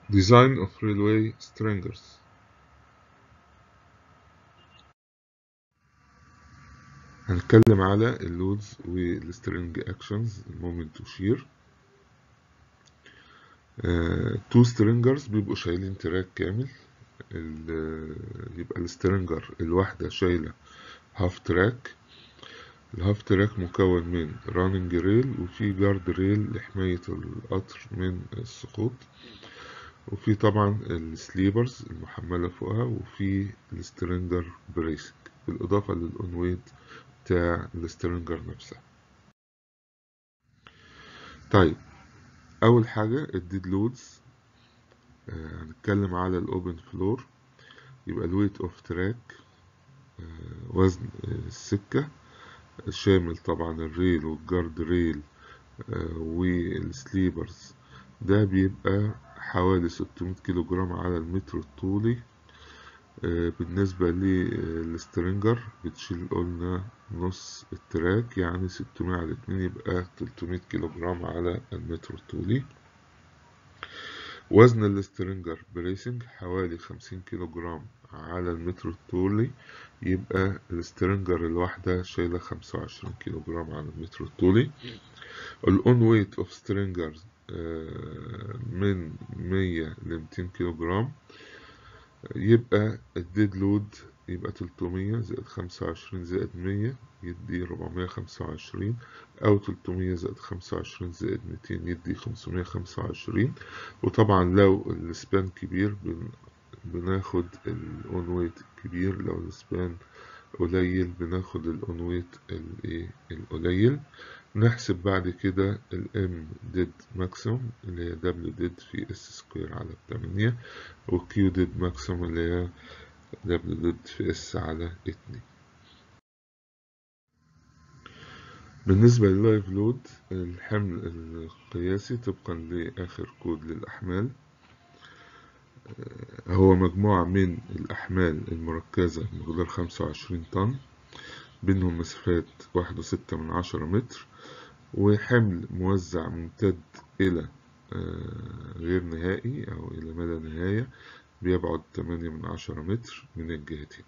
Design of railway stringers هنتكلم على اللودز والسترنج اكشنز المومنت وشير تو سترينجرز بيبقوا شايلين تراك كامل يبقى السترنجر الواحدة شايلة هاف تراك الهاف تراك مكون من راننج ريل وفي جارد ريل لحماية القطر من السقوط وفي طبعا السليبرز المحملة فوقها وفي السترنجر بريسنج بالإضافة للأونويت بتاع السترنجر نفسها طيب أول حاجة الديد لودز هنتكلم على الأوبن فلور يبقى الويت أوف تراك وزن السكة شامل طبعا الريل والجارد ريل والسليبرز ده بيبقى حوالي 600 كيلو جرام على المتر الطولي بالنسبة للسترنجر بتشيل قلنا نص التراك يعني 600 على 2 يبقى 300 كيلو جرام على المتر الطولي وزن السترنجر بريسنج حوالي 50 كيلو جرام على المتر الطولي يبقى السترنجر الواحدة شايلة 25 كيلو جرام على المتر الطولي الأون ويت أوف سترنجرز من 100 ل 200 كيلو جرام يبقى الديد لود يبقى 300 زائد 25 زائد 100 يدي 425 أو 300 زائد 25 زائد 200 يدي 525 وطبعا لو السبان كبير بناخد الأون ويت الكبير لو السبان قليل بناخد الأون ويت القليل نحسب بعد كده الام ديد ماكسيموم اللي هي دبليو ديد في اس سكوير على 8 والكيو ديد ماكسيموم اللي هي دبليو ديد في اس على 2 بالنسبة لللايف لود الحمل القياسي طبقا لآخر كود للأحمال هو مجموعة من الأحمال المركزة بمقدار 25 طن بينهم مسافات واحد وستة من عشرة متر وحمل موزع ممتد إلى غير نهائي أو إلى ما لا نهاية بيبعد تمانية من عشرة متر من الجهتين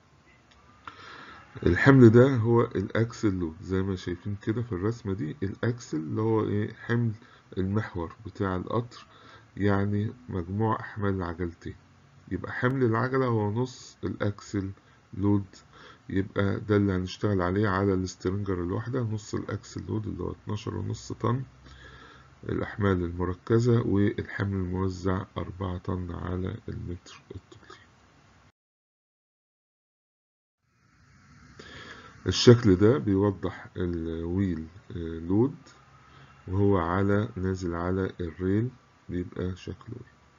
الحمل ده هو الأكسل لود زي ما شايفين كده في الرسمة دي الأكسل اللي هو إيه حمل المحور بتاع القطر يعني مجموع أحمال العجلتين يبقى حمل العجلة هو نص الأكسل لود يبقى ده اللي هنشتغل عليه على السترنجر الواحدة نص الأكسل لود اللي هو 12 ونص طن الأحمال المركزة والحمل الموزع 4 طن على المتر الطولي الشكل ده بيوضح الويل لود وهو على نازل على الريل بيبقى شكله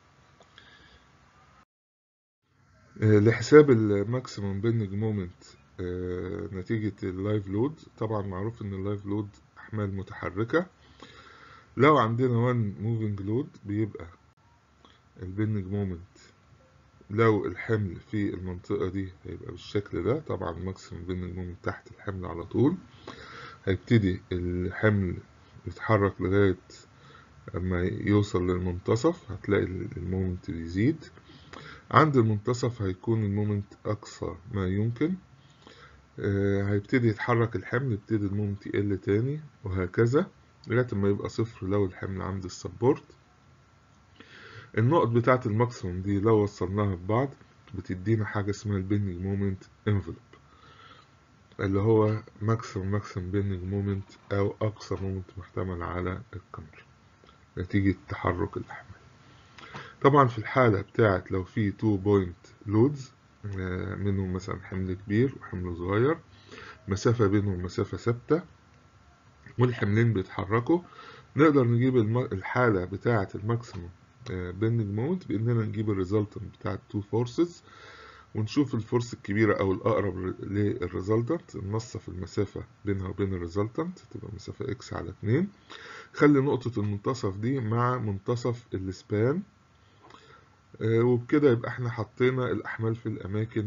لحساب الماكسيموم بينج مومنت نتيجة اللايف لود طبعا معروف ان اللايف لود احمال متحركة لو عندنا وان موفينج لود بيبقى البينج مومنت لو الحمل في المنطقة دي هيبقى بالشكل ده طبعا الماكسيموم بينج مومنت تحت الحمل على طول هيبتدي الحمل يتحرك لغاية اما يوصل للمنتصف هتلاقي المومنت بيزيد عند المنتصف هيكون المومنت أقصى ما يمكن آه هيبتدي يتحرك الحمل يبتدي المومنت يقل تاني وهكذا لغاية ما يبقى صفر لو الحمل عند السبورت النقط بتاعة الماكسيموم دي لو وصلناها ببعض بتدينا حاجة اسمها البينج مومنت انفلوب اللي هو ماكسيموم ماكسيموم بينج مومنت أو أقصى مومنت محتمل على الكاميرا نتيجة تحرك الأحمال طبعا في الحالة بتاعت لو في تو بوينت لودز منهم مثلا حمل كبير وحمل صغير مسافة بينهم مسافة ثابتة والحملين بيتحركوا نقدر نجيب الحالة بتاعة الماكسيموم بيندنج مومنت بإننا نجيب الريزلتنت بتاع التو فورسز ونشوف الفورس الكبيرة أو الأقرب للريزلتنت ننصف المسافة بينها وبين الريزلتنت تبقى مسافة إكس على اتنين خلي نقطة المنتصف دي مع منتصف السبان وبكده يبقى احنا حطينا الأحمال في الأماكن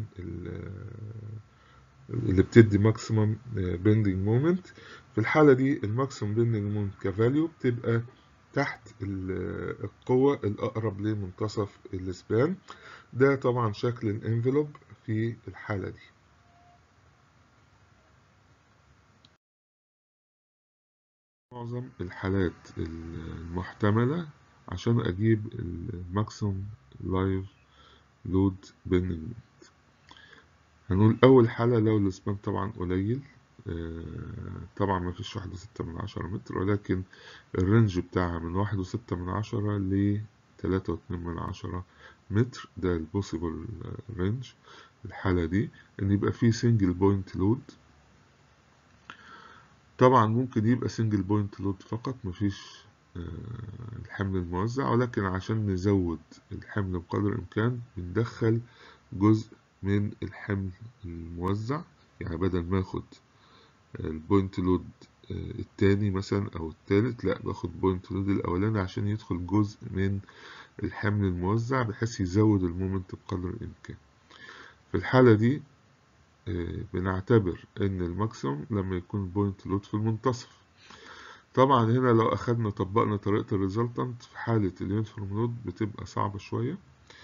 اللي بتدي ماكسيمم بيندنج مومنت في الحالة دي الماكسيمم بيندنج مومنت كفاليو بتبقى تحت القوة الأقرب لمنتصف السبان ده طبعا شكل الانفلوب في الحالة دي معظم الحالات المحتملة عشان أجيب الماكسيموم لايف لود بيرنينج هنقول أول حالة لو السبان طبعا قليل طبعا ما فيش واحد وستة من عشرة متر ولكن الرينج بتاعها من واحد وستة من عشرة لتلاتة واتنين من عشرة متر ده البوسيبل رينج الحالة دي إن يبقى فيه سنجل بوينت لود طبعا ممكن يبقى سنجل بوينت لود فقط مفيش الحمل الموزع ولكن عشان نزود الحمل بقدر الإمكان بندخل جزء من الحمل الموزع يعني بدل ما اخد البوينت لود التاني مثلا او التالت لا باخد بوينت لود الاولاني عشان يدخل جزء من الحمل الموزع بحيث يزود المومنت بقدر الامكان في الحالة دي بنعتبر ان الماكسيموم لما يكون البوينت لود في المنتصف طبعا هنا لو اخدنا طبقنا طريقة الريزلتنت في حالة اليونيفورم لود بتبقى صعبة شوية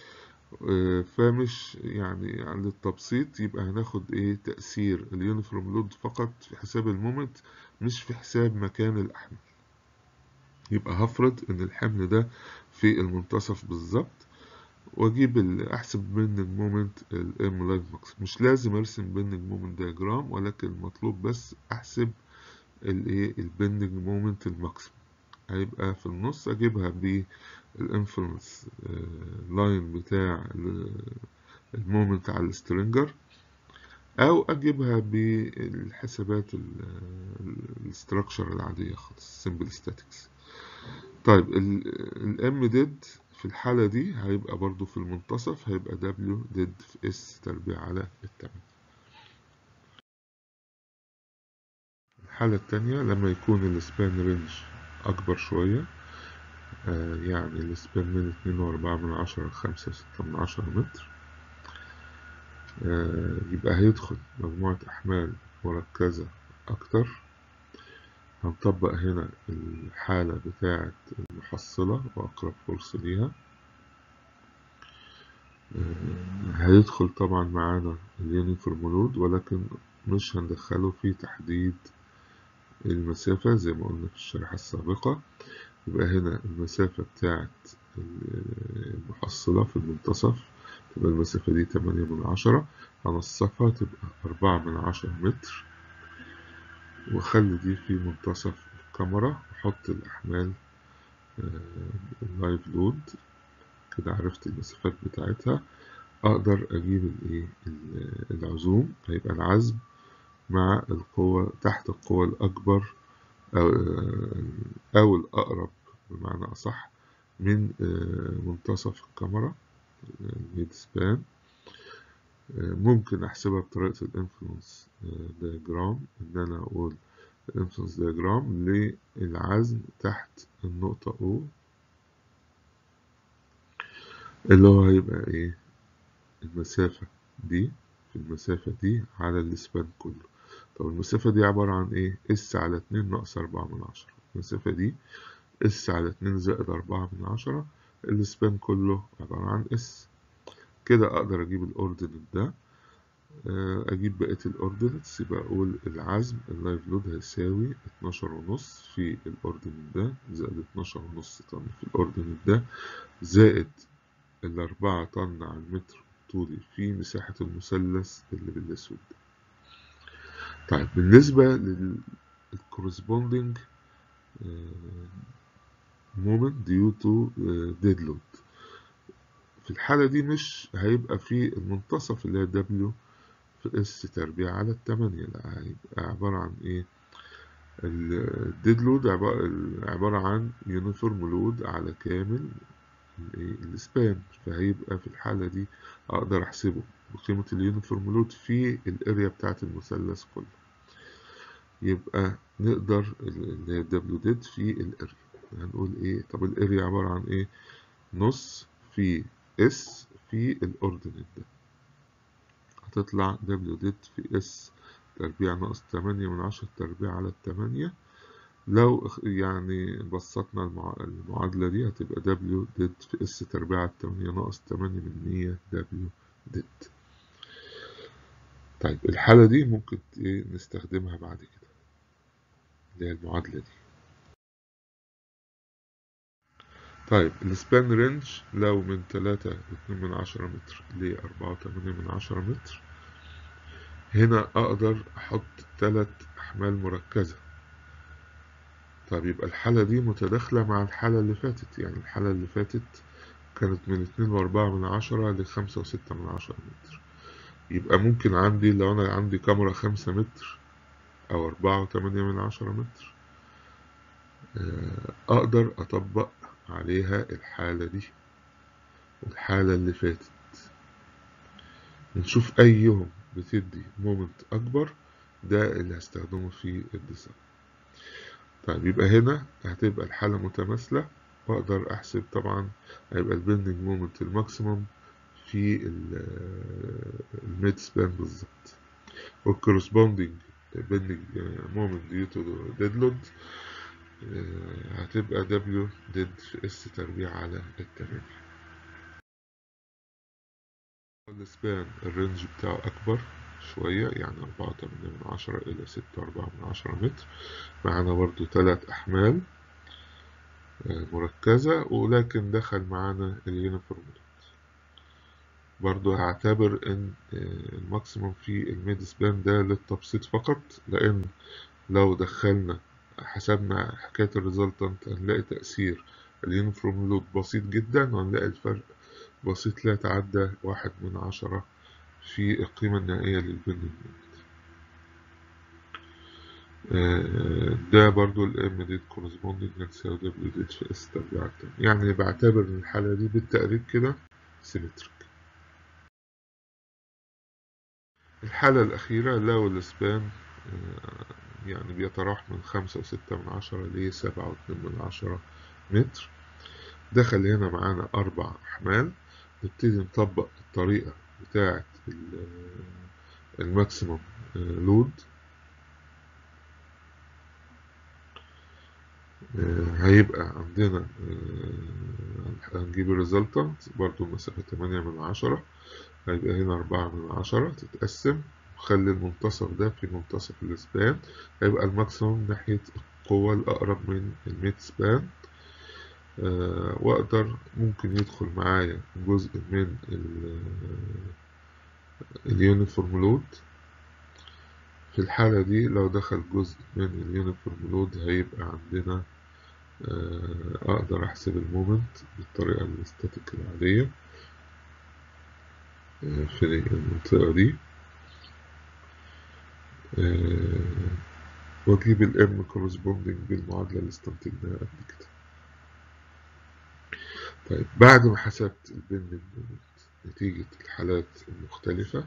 فمش يعني عند التبسيط يبقى هناخد ايه تأثير اليونيفورم لود فقط في حساب المومنت مش في حساب مكان الأحمال يبقى هفرض ان الحمل ده في المنتصف بالظبط واجيب احسب بيندنج مومنت الام لايف ماكس مش لازم ارسم بيندنج مومنت دياجرام ولكن المطلوب بس احسب الايه البيندنج مومنت الماكسيمم هيبقى في النص اجيبها بالانفلونس لاين بتاع المومنت على السترينجر او اجيبها بالحسابات الاستراكشر العاديه خالص سمبل ستاتكس طيب الام ديد في الحالة دي هيبقى برضو في المنتصف هيبقى دبليو ديد في اس تربيع على التمانية الحالة التانية لما يكون السبان رينج أكبر شوية آه يعني السبان من اتنين وأربعة من عشرة لخمسة وستة من عشرة متر آه يبقى هيدخل مجموعة أحمال مركزة أكتر هنطبق هنا الحالة بتاعة المحصلة وأقرب فرصة ليها هيدخل طبعا معانا اليونيفورم لود ولكن مش هندخله في تحديد المسافة زي ما قلنا في الشريحة السابقة يبقى هنا المسافة بتاعة المحصلة في المنتصف تبقى المسافة دي تمانية من عشرة هنصفها تبقى أربعة من عشرة متر واخلي دي في منتصف الكاميرا واحط الاحمال اللايف لود كده عرفت المسافات بتاعتها اقدر اجيب الايه العزوم هيبقى العزم مع القوة تحت القوة الاكبر او او الاقرب بمعنى اصح من منتصف الكاميرا الميد سبان ممكن احسبها بطريقة الانفلونس دياجرام ان انا اقول الانفلونس دياجرام للعزم تحت النقطة O اللي هو هيبقى ايه المسافة دي في المسافة دي على السبان كله طب المسافة دي عبارة عن ايه اس على اتنين ناقص اربعة من عشرة المسافة دي اس على اتنين زائد اربعة من عشرة السبان كله عبارة عن اس كده اقدر اجيب الاوردينت ده اجيب بقية الاوردينتس يبقى اقول العزم اللايف لود هيساوي اتناشر ونص في الاوردينت ده زائد اتناشر ونص طن في الاوردينت ده زائد الاربعة طن على المتر طولي في مساحة المثلث اللي بالاسود ده طيب بالنسبة للكورسبوندينج مومنت ديو تو ديد لود في الحالة دي مش هيبقى في المنتصف اللي هي دبليو في اس تربيع على التمانية لا هيبقى عبارة عن ايه الديد لود عبارة عن يونيفورم لود على كامل السبان فهيبقى في الحالة دي اقدر احسبه بقيمة اليونيفورم لود في الاريا بتاعت المثلث كله يبقى نقدر اللي هي دبليو ديد في الاريا هنقول ايه طب الاريا عبارة عن ايه نص في اس في الاوردينت ده هتطلع دبليو ديت في اس تربيع ناقص تمانية من عشرة تربيع على التمانية لو يعني بسطنا المعادلة دي هتبقى W ديت في اس تربيع على 8 ناقص 8 من 100 W ديت طيب الحالة دي ممكن نستخدمها بعد كده اللي هي المعادلة دي طيب السبان رينج لو من 3 2 من 10 متر ل 4 8 من 10 متر هنا أقدر أحط ثلاث أحمال مركزة طيب يبقى الحالة دي متداخلة مع الحالة اللي فاتت يعني الحالة اللي فاتت كانت من 2 وأربعة من عشرة لخمسة وستة من عشرة متر يبقى ممكن عندي لو أنا عندي كاميرا خمسة متر أو أربعة وتمانية من عشرة متر أقدر أطبق عليها الحالة دي والحالة اللي فاتت نشوف أيهم بتدي مومنت أكبر ده اللي هستخدمه في الديزاين طيب يبقى هنا هتبقى الحالة متماثلة وأقدر أحسب طبعا هيبقى البندنج مومنت الماكسيموم في الميد سبان بالظبط والكورسبوندنج بندنج مومنت ديو تو ديد لود هتبقى دبليو ديد في اس تربيع على التمانية السبان الرينج بتاعه أكبر شوية يعني أربعة وتمانية من عشرة إلى ستة وأربعة من عشرة متر معانا برضو تلات أحمال مركزة ولكن دخل معانا اليونيفورم برضو هعتبر إن الماكسيموم في الميد سبان ده للتبسيط فقط لأن لو دخلنا حسبنا حكاية الريزلتنت هنلاقي تأثير اليونيفورم لود بسيط جدا وهنلاقي الفرق بسيط لا يتعدى واحد من عشرة في القيمة النهائية للبندنج ده برضو الام ديت كورسبوندنج هتساوي دبليو ديت في اس تربيع يعني بعتبر ان الحالة دي بالتقريب كده سيمتريك الحالة الأخيرة لو السبان يعني بيتراوح من خمسة وستة من عشرة لسبعة واتنين من عشرة متر دخل هنا معانا أربع أحمال نبتدي نطبق الطريقة بتاعة الماكسيموم لود هيبقى عندنا هنجيب الريزلتنت برضو المسافة تمانية من عشرة هيبقى هنا أربعة من عشرة تتقسم وخلي المنتصف ده في منتصف السبان هيبقى الماكسيموم ناحية القوة الأقرب من الميد سبان أه وأقدر ممكن يدخل معايا جزء من اليونيفورم لود في الحالة دي لو دخل جزء من اليونيفورم لود هيبقى عندنا أه أقدر أحسب المومنت بالطريقة الاستاتيك العادية أه في المنطقة دي واجيب الام كورسبوندنج بالمعادلة اللي استنتجناها قبل كده طيب بعد ما حسبت البندنج مومنت نتيجة الحالات المختلفة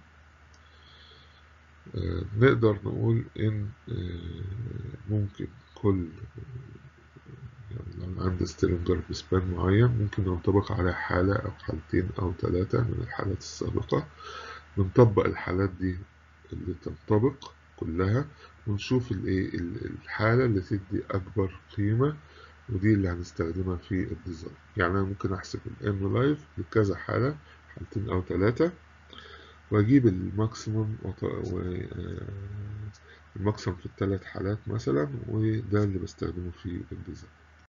آه نقدر نقول إن آه ممكن كل يعني لو عندي ستيلنجر بسبان معين ممكن ينطبق على حالة أو حالتين أو ثلاثة من الحالات السابقة بنطبق الحالات دي اللي تنطبق كلها ونشوف الايه الحالة اللي تدي أكبر قيمة ودي اللي هنستخدمها في الديزاين يعني أنا ممكن أحسب الام لايف لكذا حالة حالتين أو ثلاثة وأجيب الماكسيموم و... الماكسيموم في الثلاث حالات مثلا وده اللي بستخدمه في الديزاين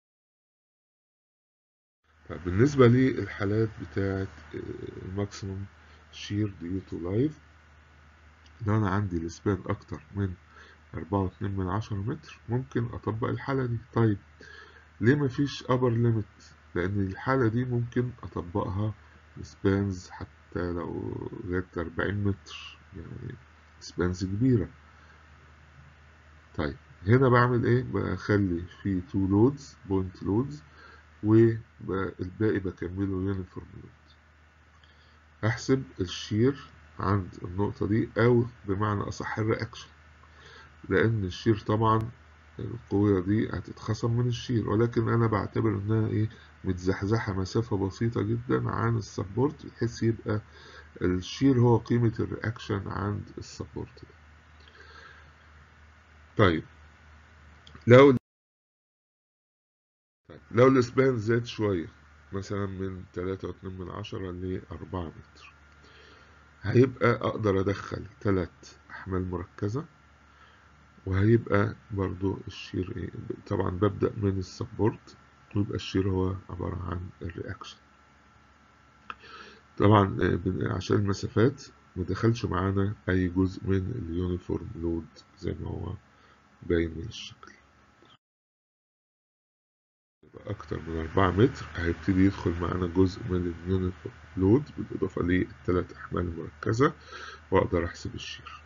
طيب بالنسبة للحالات بتاعة الماكسيموم شير ديو تو لايف لو أنا عندي السبان أكتر من أربعة واتنين من عشرة متر ممكن أطبق الحالة دي طيب ليه مفيش أبر ليميت لأن الحالة دي ممكن أطبقها سبانز حتى لو جت أربعين متر يعني سبانز كبيرة طيب هنا بعمل ايه بخلي في تو لودز بوينت لودز والباقي بكمله يونيفورم لود احسب الشير عند النقطة دي أو بمعنى أصح الرياكشن لأن الشير طبعا القوة دي هتتخصم من الشير ولكن أنا بعتبر إنها إيه متزحزحة مسافة بسيطة جدا عن السبورت بحيث يبقى الشير هو قيمة الرياكشن عند السبورت ده. طيب لو لو السبان زاد شوية مثلا من تلاتة واتنين من عشرة لأربعة متر هيبقى أقدر أدخل تلات أحمال مركزة وهيبقى برضو الشير إيه طبعا ببدأ من السبورت ويبقى الشير هو عبارة عن الرياكشن طبعا عشان المسافات مدخلش معانا أي جزء من اليونيفورم لود زي ما هو باين من الشكل أكتر من أربعة متر هيبتدي يدخل معانا جزء من اليونيفورم لود بالإضافة للثلاث أحمال المركزة وأقدر أحسب الشير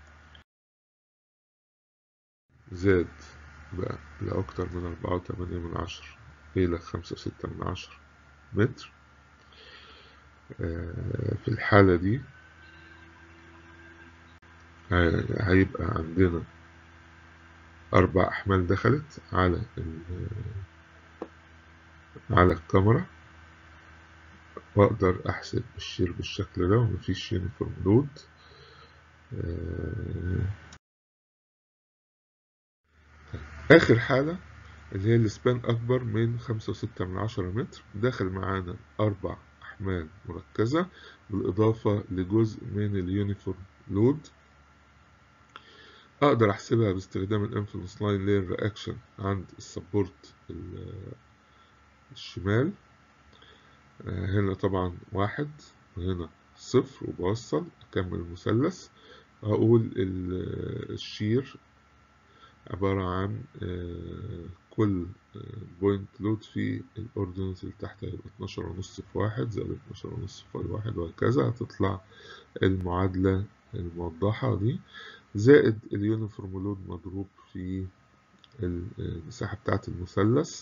زاد بقى لأكتر من أربعة وتمانية من عشر إلى خمسة وستة من عشر متر في الحالة دي هيبقى عندنا أربع أحمال دخلت على على الكاميرا وأقدر أحسب الشير بالشكل ده ومفيش يونيفورم لود آخر حالة اللي هي السبان أكبر من خمسة وستة من عشرة متر داخل معانا أربع أحمال مركزة بالإضافة لجزء من اليونيفورم لود أقدر أحسبها باستخدام الانفلونس لاين للرياكشن عند السبورت الشمال هنا طبعا واحد وهنا صفر وبوصل أكمل المثلث أقول الشير عبارة عن كل بوينت لود في الأوردينس اللي تحت هيبقى 12 ونص في واحد زائد 12 ونص في واحد وهكذا هتطلع المعادلة الموضحة دي زائد اليونيفورم لود مضروب في المساحة بتاعة المثلث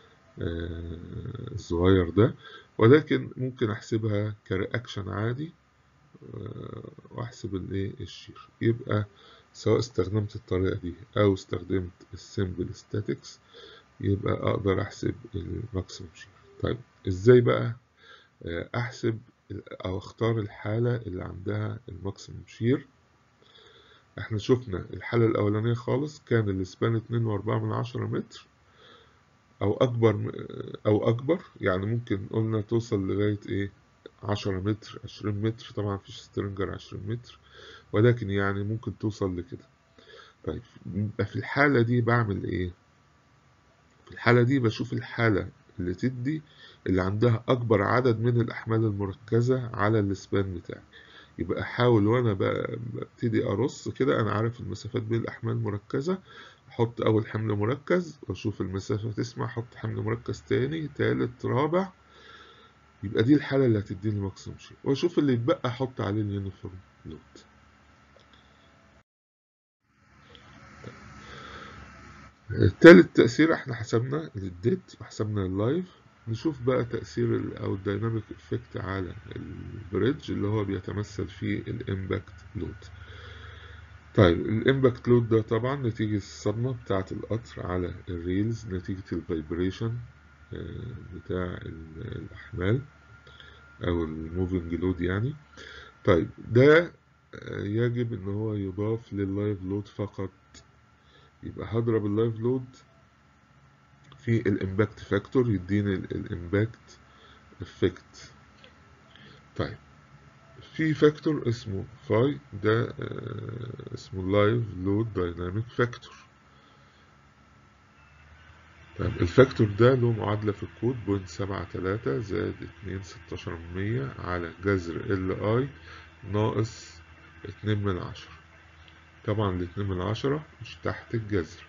الصغير ده ولكن ممكن احسبها كرياكشن عادي واحسب الايه الشير يبقى سواء استخدمت الطريقة دي او استخدمت السيمبل ستاتكس يبقى اقدر احسب الماكسيموم شير طيب ازاي بقى احسب او اختار الحالة اللي عندها الماكسيموم شير احنا شفنا الحالة الاولانية خالص كان الاسبان اتنين واربعة من عشرة متر او اكبر او اكبر يعني ممكن قلنا توصل لغاية ايه عشرة متر عشرين متر طبعا مفيش سترينجر عشرين متر ولكن يعني ممكن توصل لكده طيب في الحالة دي بعمل ايه في الحالة دي بشوف الحالة اللي تدي اللي عندها اكبر عدد من الاحمال المركزة على السبان بتاعي يبقى احاول وانا ببتدي ارص كده انا عارف المسافات بين الاحمال المركزة احط اول حمل مركز واشوف المسافة تسمع احط حمل مركز تاني تالت رابع يبقى دي الحالة اللي هتديني ماكسيموم شير واشوف اللي يتبقى احط عليه اليونيفورم لود تالت تأثير احنا حسبنا الديت وحسبنا اللايف نشوف بقى تأثير او الدايناميك افكت على البريدج اللي هو بيتمثل في الامباكت لود طيب الامباكت لود ده طبعا نتيجة الصدمة بتاعة القطر على الريلز نتيجة الفايبريشن بتاع الأحمال أو الموفينج لود يعني طيب ده يجب إن هو يضاف لللايف لود فقط يبقى هضرب اللايف لود في الامباكت فاكتور يديني الامباكت افكت طيب في فاكتور اسمه فاي ده اسمه لايف لود دايناميك فاكتور طيب الفاكتور ده له معادلة في الكود بوينت سبعة تلاتة زائد اتنين ستاشر من مية على جذر ال اي ناقص اتنين من عشرة طبعا الاتنين من عشرة مش تحت الجذر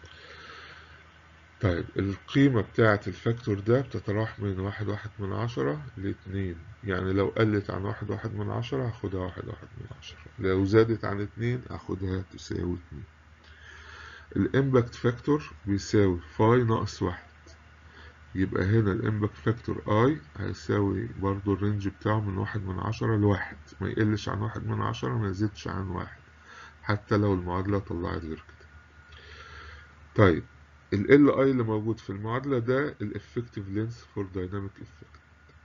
طيب القيمة بتاعة الفاكتور ده بتتراوح من واحد واحد من عشرة لاتنين يعني لو قلت عن واحد واحد من عشرة هاخدها واحد واحد من عشرة لو زادت عن اتنين هاخدها تساوي اتنين الامباكت فاكتور بيساوي فاي ناقص واحد يبقى هنا الامباكت فاكتور اي هيساوي برضو الرينج بتاعه من واحد من عشرة لواحد ما يقلش عن واحد من عشرة ما يزيدش عن واحد حتى لو المعادلة طلعت غير كده طيب ال Li اللي موجود في المعادلة ده ال effective length for dynamic effect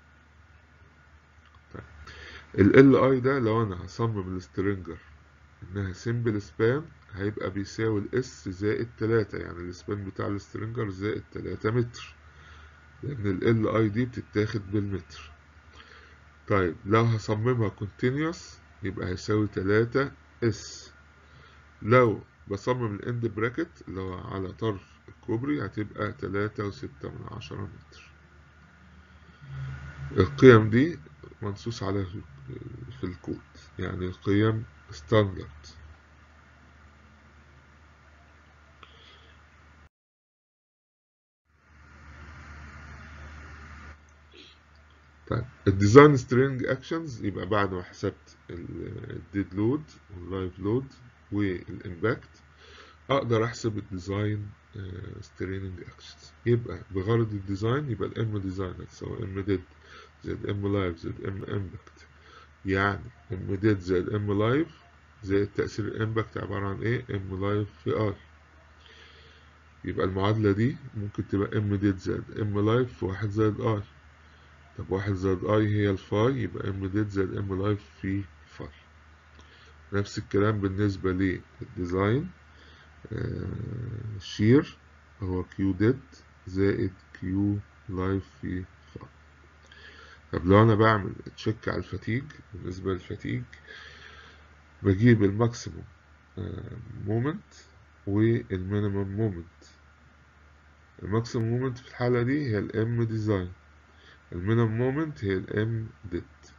طيب ال Li ده لو أنا هصمم السترينجر إنها simple span هيبقى بيساوي ال S زائد تلاتة يعني السبان بتاع السترينجر زائد تلاتة متر لأن ال اي دي بتتاخد بالمتر طيب لو هصممها continuous يبقى هيساوي تلاتة اس لو بصمم الاند براكت اللي هو على طرف الكوبري هتبقى تلاتة وستة من عشرة متر القيم دي منصوص عليها في الكود يعني القيم ستاندرد طيب الديزاين سترينج اكشنز يبقى بعد ما حسبت الديد لود واللايف لود والامباكت اقدر احسب الديزاين سترينج اكشنز يبقى بغرض الديزاين يبقى الام ديزاين هتساوي ام ديد زائد ام لايف زائد ام امباكت يعني ام ديد زائد ام لايف زائد تأثير الامباكت عبارة عن ايه ام لايف في ار يبقى المعادلة دي ممكن تبقى ام ديد زائد ام لايف في واحد زائد ار طب واحد زائد اي هي الفاي يبقى ام ديد زائد ام لايف في فاي نفس الكلام بالنسبة للديزاين آه شير هو كيو ديد زائد كيو لايف في فاي طب لو انا بعمل تشيك على الفتيج بالنسبة للفتيج بجيب الماكسيموم مومنت والمينيمم مومنت الماكسيموم مومنت في الحالة دي هي الام ديزاين المينيمم مومنت هي الام ديت